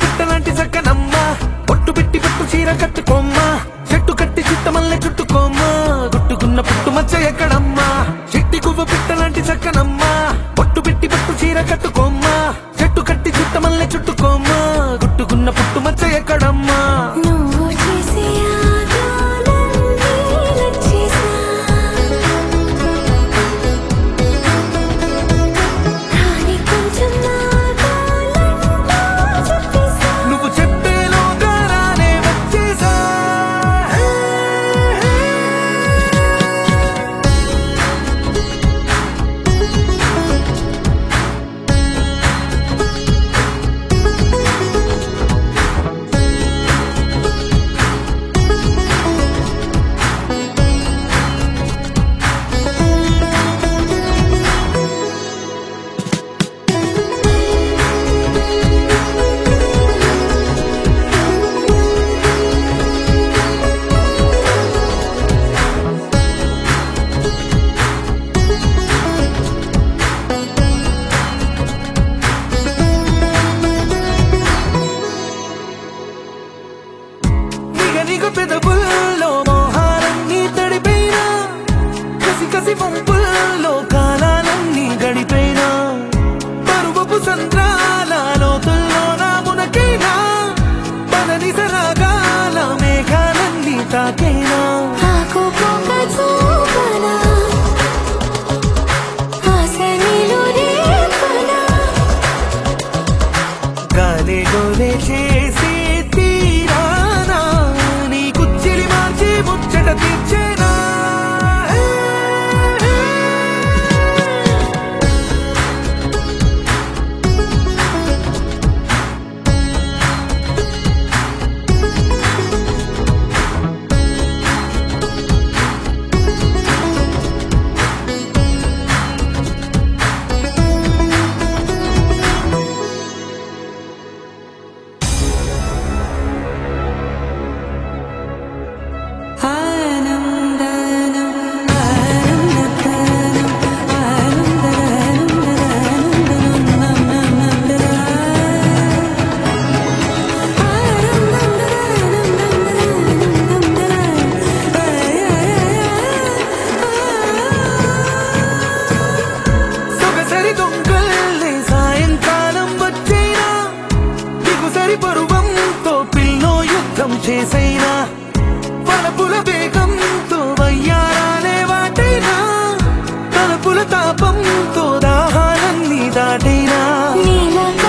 పెట్టలాంటి చక్కనమ్మ పొట్టు పెట్టి పట్టు చీర కట్టుకోమ్మా చెట్టు కట్టి చుట్టమల్లె చుట్టుకోమ్మా గుట్టుకున్న పుట్టు మచ్చ ఎక్కడమ్మా చెట్టి గువ్వ పెట్టలాంటి చక్కనమ్మ పొట్టు పెట్టి పట్టు చీర కట్టుకోమ్మా చెట్టు కట్టి చుట్టమల్లె చుట్టుకోమ్మా గుట్టుకున్న పుట్టు మచ్చ ఎక్కడమ్మా నువ్వు చేసే ఆగాలన్నీ నచ్చేసా కానీ కొంచెం ఆగాలంటూ చెప్పేసా నువ్వు చెప్పేలోగా రానే వచ్చేసా నిగ నిగ పెదవుల్లో మోహాలన్నీ తడిపోయినా కసి కసి పంపుల్లో కాలాలన్నీ గడిపోయినా పరువపు సంద్రాల లోతుల్లో నా మునకైనా పదని సరాగాల మేఘాలన్నీ తాకైనా ఆకు పొగ చూపనా ఆశ నీలో రేపనా గాలి గోలే చేసి తీరానా నీ కుచ్చిలి మార్చి ముచ్చట తీర్చేనా సొగసరి దొంగల్లే సాయంకాలం వచ్చైనా దిగుసరి పరువంతో పిల్లో యుద్ధం చేసైనా వలపుల వేగంతో వయ్యారాలే వాటైనా తలపుల తాపంతో దాహాలన్నీ దాటైనా నీల